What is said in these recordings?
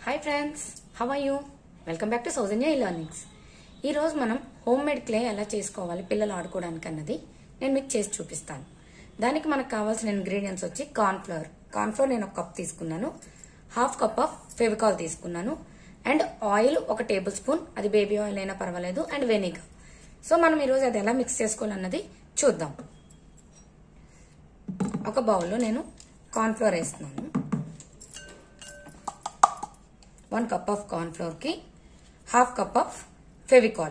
hi friends how are you welcome back to Sowjanya e learnings ఈరోజు మనం home made clay ఎలా చేసుకోవాలి పిల్లలు ఆడుకోవడానికి అన్నది నేను మీకు చేసి చూపిస్తాను దానికి మనకు కావాల్సిన ఇంగ్రీడియంట్స్ వచ్చి కార్న్ఫ్లవర్ కార్న్ఫ్లవర్ నేను ఒక కప్ తీసుకున్నాను హాఫ్ కప్ ఆఫ్ ఫెవికాల్ తీసుకున్నాను అండ్ ఆయిల్ ఒక టేబుల్ స్పూన్ అది బేబీ ఆయిల్ అయినా పర్వాలేదు అండ్ వెనిగర్ సో మనం ఈరోజు అది ఎలా మిక్స్ చేసుకోవాలన్నది చూద్దాం ఒక బౌల్లో నేను కార్న్ఫ్లవర్ వేస్తున్నాను వన్ కప్ ఆఫ్ కార్న్ఫ్లోర్కి half cup of Fevicol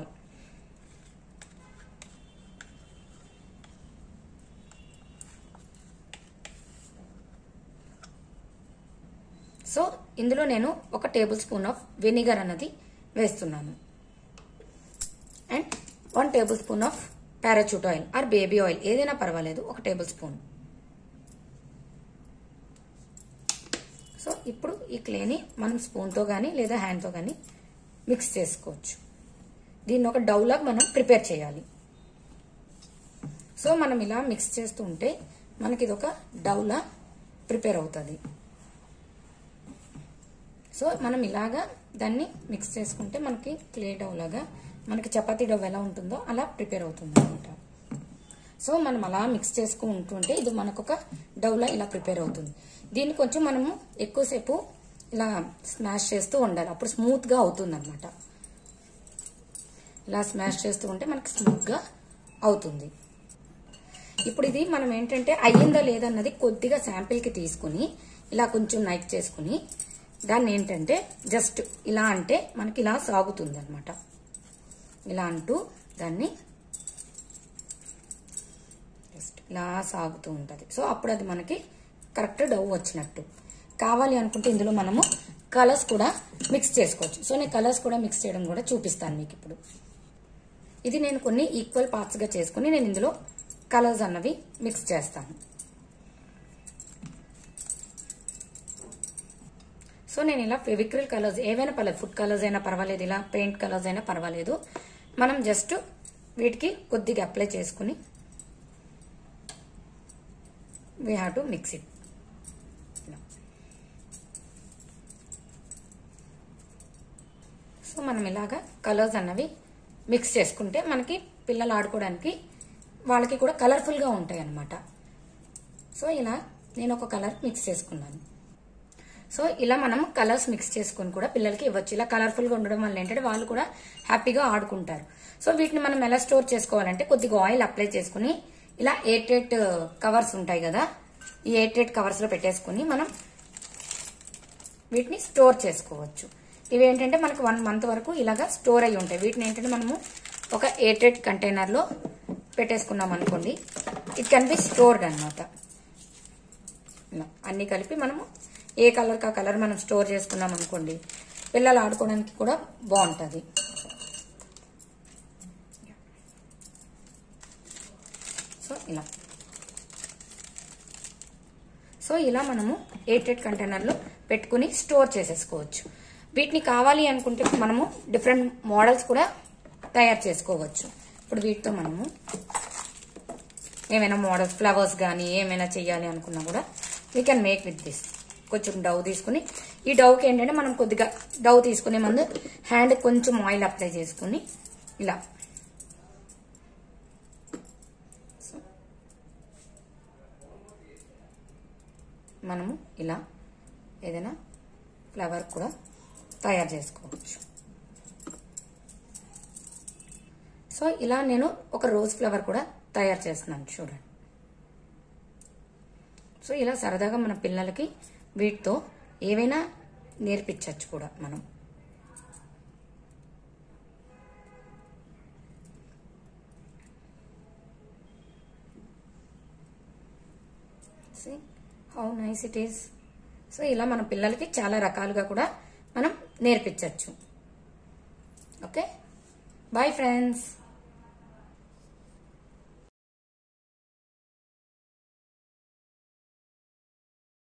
so ఇందులో నేను ఒక టేబుల్ స్పూన్ ఆఫ్ వెనిగర్ అన్నది వేస్తున్నాను and one tablespoon of Parachute oil or baby oil ఏదైనా పర్వాలేదు ఒక టేబుల్ స్పూన్ సో ఇప్పుడు ఈ క్లేని మనం స్పూన్తో కానీ లేదా హ్యాండ్తో కానీ మిక్స్ చేసుకోవచ్చు దీన్ని ఒక డౌలాగా మనం ప్రిపేర్ చేయాలి సో మనం ఇలా మిక్స్ చేస్తూ ఉంటే మనకి ఇది ఒక డౌలా ప్రిపేర్ అవుతుంది సో మనం ఇలాగా దాన్ని మిక్స్ చేసుకుంటే మనకి క్లే డౌ లాగా మనకి చపాతీ డవ్ ఎలా ఉంటుందో అలా ప్రిపేర్ అవుతుంది అనమాట సో మనం అలా మిక్స్ చేసుకుంటుంటే ఇది మనకు ఒక డౌలా ఇలా ప్రిపేర్ అవుతుంది దీన్ని కొంచెం మనము ఎక్కువసేపు ఇలా స్మాష్ చేస్తూ ఉండాలి అప్పుడు స్మూత్గా అవుతుంది అనమాట ఇలా స్మాష్ చేస్తూ ఉంటే మనకి స్మూత్గా అవుతుంది ఇప్పుడు ఇది మనం ఏంటంటే అయ్యిందా లేదన్నది కొద్దిగా శాంపిల్కి తీసుకుని ఇలా కొంచెం నైట్ చేసుకుని దాన్ని ఏంటంటే జస్ట్ ఇలా అంటే మనకి ఇలా సాగుతుంది అనమాట ఇలా అంటూ దాన్ని జస్ట్ ఇలా సాగుతూ ఉంటుంది సో అప్పుడు అది మనకి కరెక్ట్ డవ్ వచ్చినట్టు కావాలి అనుకుంటే ఇందులో మనము కలర్స్ కూడా మిక్స్ చేసుకోవచ్చు సో నేను కలర్స్ కూడా మిక్స్ చేయడం కూడా చూపిస్తాను మీకు ఇప్పుడు ఇది నేను కొన్ని ఈక్వల్ పార్ట్స్గా చేసుకుని నేను ఇందులో కలర్స్ అన్నవి మిక్స్ చేస్తాను సో నేను ఇలా ఫెవిక్రిల్ కలర్స్ ఏవైనా పర్లేదు ఫుడ్ కలర్స్ అయినా పర్వాలేదు ఇలా పెయింట్ కలర్స్ అయినా పర్వాలేదు మనం జస్ట్ వీటికి కొద్దిగా అప్లై చేసుకుని we have to mix it so మనం ఇలాగా కలర్స్ అన్నవి మిక్స్ చేసుకుంటే మనకి పిల్లలు ఆడుకోవడానికి వాళ్ళకి కూడా కలర్ఫుల్గా ఉంటాయి అన్నమాట సో ఇలా నేను ఒక కలర్ మిక్స్ చేసుకున్నాను సో ఇలా మనం కలర్స్ మిక్స్ చేసుకుని కూడా పిల్లలకి ఇవ్వచ్చు ఇలా కలర్ఫుల్గా ఉండడం వల్ల ఏంటంటే వాళ్ళు కూడా హ్యాపీగా ఆడుకుంటారు సో వీటిని మనం ఎలా స్టోర్ చేసుకోవాలంటే కొద్దిగా ఆయిల్ అప్లై చేసుకుని ఇలా ఎయిట్ ఎయిట్ కవర్స్ ఉంటాయి కదా ఈ ఎయిట్ ఎయిట్ కవర్స్లో పెట్టేసుకుని మనం వీటిని స్టోర్ చేసుకోవచ్చు ఇవి ఏంటంటే మనకు వన్ మంత్ వరకు ఇలాగా స్టోర్ అయి ఉంటాయి వీటిని ఏంటంటే మనము ఒక ఎయిట్ ఎయిట్ కంటైనర్లో పెట్టేసుకున్నాం అనుకోండి ఇట్ కెన్ బి స్టోర్డ్ అనమాట ఇలా అన్ని కలిపి మనము ఏ కలర్ కా కలర్ మనం స్టోర్ చేసుకున్నాం అనుకోండి పిల్లలు ఆడుకోవడానికి కూడా బాగుంటుంది సో ఇలా సో ఇలా మనము ఎయిట్ ఎయిట్ కంటైనర్లో పెట్టుకుని స్టోర్ చేసేసుకోవచ్చు వీటిని కావాలి అనుకుంటే మనము డిఫరెంట్ మోడల్స్ కూడా తయారు చేసుకోవచ్చు ఇప్పుడు వీటితో మనము ఏమైనా మోడల్స్ ఫ్లవర్స్ కానీ ఏమైనా చేయాలి అనుకున్నా కూడా we can make with this కొంచెం డవ్ తీసుకుని ఈ డవ్కి ఏంటంటే మనం కొద్దిగా డవ్ తీసుకునే ముందు హ్యాండ్ కొంచెం ఆయిల్ అప్లై చేసుకుని ఇలా మనము ఇలా ఏదైనా ఫ్లవర్ కూడా తయారు చేసుకోవచ్చు సో ఇలా నేను ఒక రోజ్ ఫ్లవర్ కూడా తయారు చేస్తున్నాను చూడండి సో ఇలా సరదాగా మన పిల్లలకి వీటితో ఏవైనా నేర్పించవచ్చు కూడా మనం how nice it is so ఇలా మన పిల్లలకి చాలా రకాలుగా కూడా మనం నేర్పించవచ్చు ఓకే బాయ్ ఫ్రెండ్స్